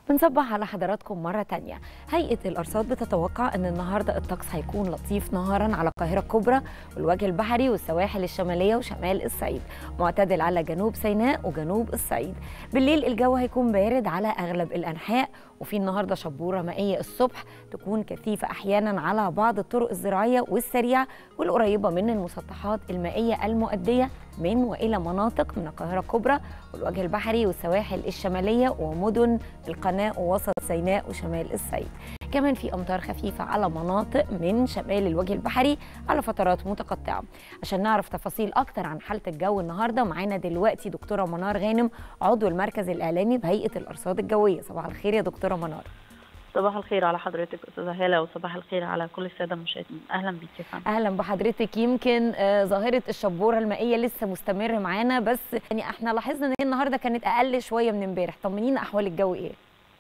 بنصبح على حضراتكم مرة تانية هيئة الأرصاد بتتوقع أن النهاردة الطقس هيكون لطيف نهارا على القاهرة الكبرى والوجه البحري والسواحل الشمالية وشمال الصعيد معتدل على جنوب سيناء وجنوب الصعيد بالليل الجو هيكون بارد على أغلب الأنحاء وفي النهارده شبوره مائيه الصبح تكون كثيفه احيانا على بعض الطرق الزراعيه والسريعه والقريبه من المسطحات المائيه المؤديه من والى مناطق من القاهره الكبرى والوجه البحري والسواحل الشماليه ومدن القناه ووسط سيناء وشمال الصعيد كمان في امطار خفيفه على مناطق من شمال الوجه البحري على فترات متقطعه عشان نعرف تفاصيل اكتر عن حاله الجو النهارده معانا دلوقتي دكتوره منار غانم عضو المركز الاعلامي بهيئه الارصاد الجويه صباح الخير يا دكتوره منار صباح الخير على حضرتك استاذه هاله وصباح الخير على كل الساده المشاهدين اهلا بيك يا فندم اهلا بحضرتك يمكن آه ظاهره الشبوره المائيه لسه مستمر معانا بس يعني احنا لاحظنا ان هي النهارده كانت اقل شويه من امبارح طمنينا احوال الجو ايه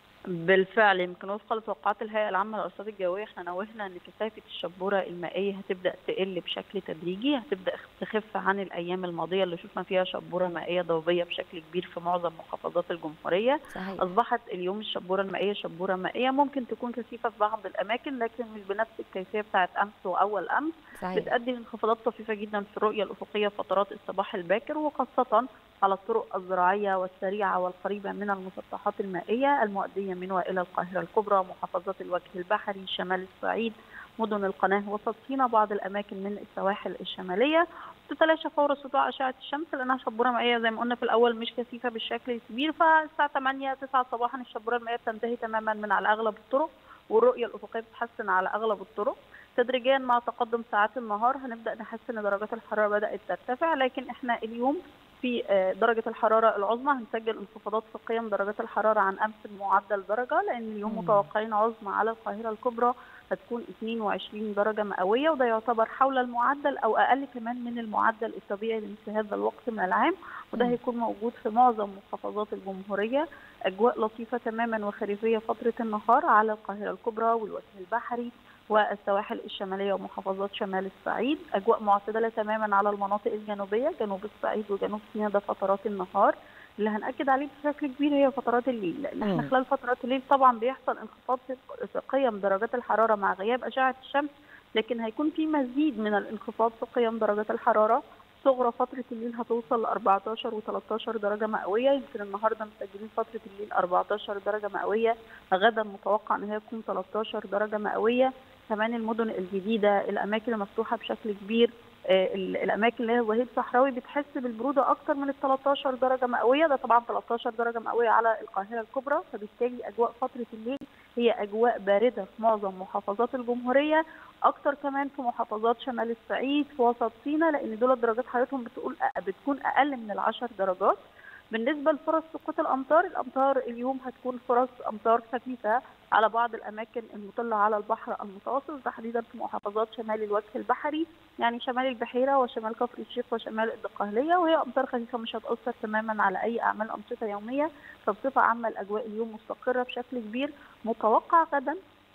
بالفعل يمكن وفقا لتوقعات الهيئه العامه للارصاد الجويه احنا نوهنا ان كثافه الشبوره المائيه هتبدا تقل بشكل تدريجي هتبدا تخف عن الايام الماضيه اللي شفنا فيها شبوره مائيه ضبابيه بشكل كبير في معظم محافظات الجمهوريه صحيح. اصبحت اليوم الشبوره المائيه شبوره مائيه ممكن تكون كثيفه في بعض الاماكن لكن مش بنفس الكيفيه بتاعت امس واول امس صحيح. بتؤدي لانخفاضات طفيفه جدا في الرؤيه الافقيه فترات الصباح الباكر وخاصه على الطرق الزراعية والسريعة والقريبة من المسطحات المائية المؤدية من وإلى القاهرة الكبرى محافظات الوجه البحري شمال الصعيد مدن القناة وسط سيناء بعض الأماكن من السواحل الشمالية تتلاشى فور سطوع أشعة الشمس لأنها شبورة مائية زي ما قلنا في الأول مش كثيفة بالشكل الكبير فالساعة 8 9 صباحا الشبورة المائية بتنتهي تماما من على أغلب الطرق والرؤية الأفقية بتتحسن على أغلب الطرق تدريجيا مع تقدم ساعات النهار هنبدأ نحس إن درجات الحرارة بدأت ترتفع لكن إحنا اليوم في درجة الحرارة العظمى هنسجل انخفاضات في قيم درجات الحرارة عن أمس بمعدل درجة لأن اليوم متوقعين عظمى على القاهرة الكبرى هتكون 22 درجة مئوية وده يعتبر حول المعدل أو أقل كمان من المعدل الطبيعي لمثل هذا الوقت من العام وده هيكون موجود في معظم محافظات الجمهورية أجواء لطيفة تماما وخريفية فترة النهار على القاهرة الكبرى والوجه البحري والسواحل الشماليه ومحافظات شمال الصعيد، اجواء معتدله تماما على المناطق الجنوبيه، جنوب الصعيد وجنوب سيناء ده فترات النهار، اللي هنأكد عليه بشكل كبير هي فترات الليل، لأن احنا خلال فترات الليل طبعا بيحصل انخفاض في قيم درجات الحرارة مع غياب أشعة الشمس، لكن هيكون في مزيد من الانخفاض في قيم درجات الحرارة، صغرى فترة الليل هتوصل ل 14 و 13 درجة مئوية، يمكن النهارده مسجلين فترة الليل 14 درجة مئوية، غدا متوقع إن هي تكون 13 درجة مئوية، كمان المدن الجديدة الأماكن المفتوحة بشكل كبير الاماكن اللي هي ظهير صحراوي بتحس بالبروده اكتر من ال 13 درجه مئويه ده طبعا 13 درجه مئويه على القاهره الكبرى فبالتالي اجواء فتره الليل هي اجواء بارده في معظم محافظات الجمهوريه اكتر كمان في محافظات شمال الصعيد في وسط سيناء لان دول درجات حرارتهم بتقول بتكون اقل من ال 10 درجات بالنسبه لفرص سقوط الامطار الامطار اليوم هتكون فرص امطار خفيفه على بعض الاماكن المطله على البحر المتوسط تحديدا في محافظات شمال الوجه البحري يعني شمال البحيره وشمال كفر الشيخ وشمال الدقهليه وهي امطار خفيفه مش هتاثر تماما على اي اعمال انشطه يوميه فبصفه عامه الاجواء اليوم مستقره بشكل كبير متوقع غدا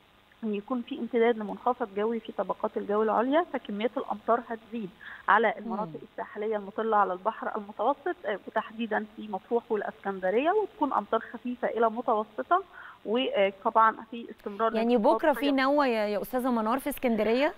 ان يكون في امتداد لمنخفض جوي في طبقات الجو العليا فكميات الامطار هتزيد على المناطق الساحليه المطله على البحر المتوسط وتحديدا في مطروح والاسكندريه وتكون امطار خفيفه الى متوسطه وطبعا في استمرار يعني بكره في نوه يا استاذه منار في اسكندريه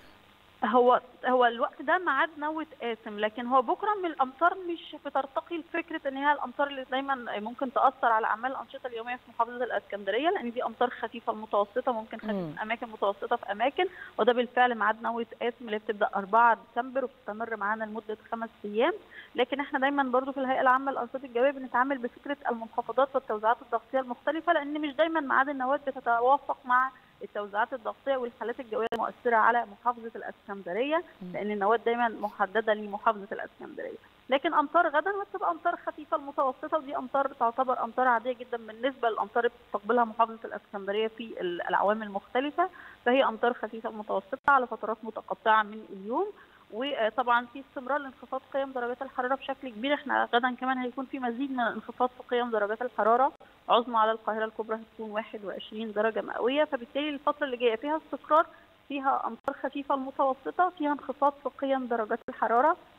هو هو الوقت ده ميعاد نوة قاسم لكن هو بكره من الامطار مش بترتقي لفكره ان هي الامطار اللي دايما ممكن تاثر على اعمال الانشطه اليوميه في محافظه الاسكندريه لان دي امطار خفيفه المتوسطه ممكن خفيفه اماكن متوسطه في اماكن وده بالفعل ميعاد نوة قاسم اللي بتبدا 4 ديسمبر وبتستمر معانا لمده خمس ايام لكن احنا دايما برضو في الهيئه العامه للارصاد الجويه بنتعامل بفكره المنخفضات والتوزيعات الضغطيه المختلفه لان مش دايما ميعاد النواه بتتوافق مع التوزيعات الضغطيه والحالات الجويه المؤثره على محافظه الاسكندريه لان النواه دايما محدده لمحافظه الاسكندريه لكن امطار غدا هتبقى امطار خفيفه المتوسطه ودي امطار تعتبر امطار عاديه جدا بالنسبه للامطار اللي بتستقبلها محافظه الاسكندريه في الاعوام المختلفه فهي امطار خفيفه متوسطه على فترات متقطعه من اليوم وطبعا في استمرار لانخفاض قيم درجات الحراره بشكل كبير احنا غدا كمان هيكون في مزيد من الانخفاض في قيم درجات الحراره عظمى على القاهره الكبرى هتكون 21 درجه مئويه فبالتالي الفتره اللي جايه فيها استقرار فيها امطار خفيفه المتوسطه فيها انخفاض في قيم درجات الحراره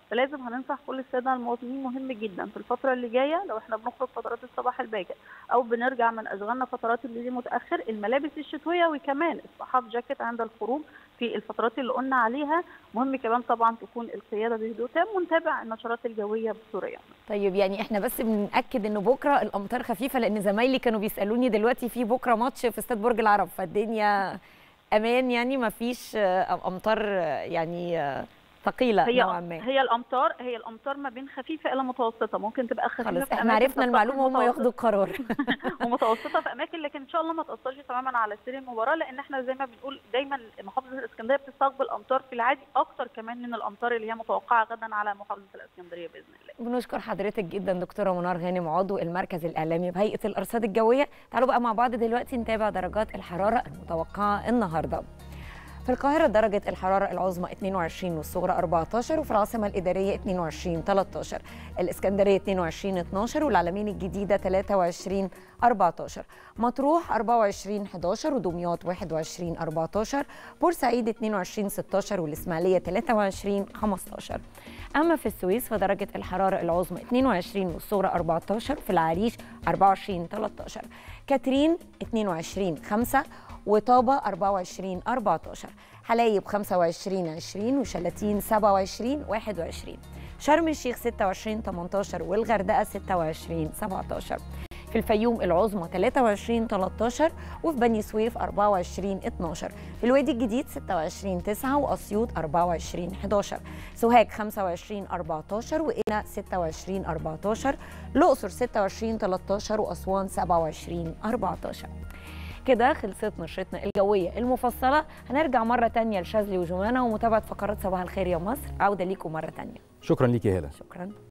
فلازم هننصح كل الساده المواطنين مهم جدا في الفتره اللي جايه لو احنا بنخرج فترات الصباح الباكر او بنرجع من اشغالنا فترات الليل المتاخر الملابس الشتويه وكمان الصحاف جاكيت عند الخروج في الفترات اللي قلنا عليها مهم كمان طبعا تكون القياده بهدوء تام ونتابع النشرات الجويه بسرعه طيب يعني احنا بس بنأكد ان بكره الامطار خفيفه لان زمايلي كانوا بيسالوني دلوقتي في بكره ماتش في استاد برج العرب فالدنيا امان يعني ما فيش امطار يعني ثقيله هي نوعا ما هي الامطار هي الامطار ما بين خفيفه الى متوسطه ممكن تبقى خفيفه خلاص في احنا أماكن عرفنا المعلومه هم متوسطة. ياخدوا القرار ومتوسطه في اماكن لكن ان شاء الله ما تاثرش تماما على سير المباراه لان احنا زي ما بنقول دايما محافظه الاسكندريه بتستقبل امطار في العادي اكتر كمان من الامطار اللي هي متوقعه غدا على محافظه الاسكندريه باذن الله بنشكر حضرتك جدا دكتوره منار غانم عضو المركز الاعلامي بهيئه الارصاد الجويه تعالوا بقى مع بعض دلوقتي نتابع درجات الحراره المتوقعه النهارده في القاهرة درجة الحرارة العظمى 22 والصغرى 14 وفي العاصمة الإدارية 22 13 الإسكندرية 22 12 والعلمين الجديدة 23 14 مطروح 24 11 ودمياط 21 14 بورسعيد 22 16 والإسماعيلية 23 15 أما في السويس فدرجة الحرارة العظمى 22 والصغرى 14 في العريش 24 13 كاترين 22 5 وطابة 24 14 حلايب 25 20 وشلاتين 27 21 شرم الشيخ 26 18 والغردقة 26 17 في الفيوم العظمى 23 13 وفي بني سويف 24 12 في الوادي الجديد 26 9 واسيوط 24 11 سوهاج 25 14 وقنا 26 14 الاقصر 26 13 واسوان 27 14 كده خلصت نشرتنا الجوية المفصلة هنرجع مرة تانية لشاذلي وجمانة ومتابعة فقرات صباح الخير يا مصر عودة ليكم مرة تانية شكرا ليك يا هلا شكرا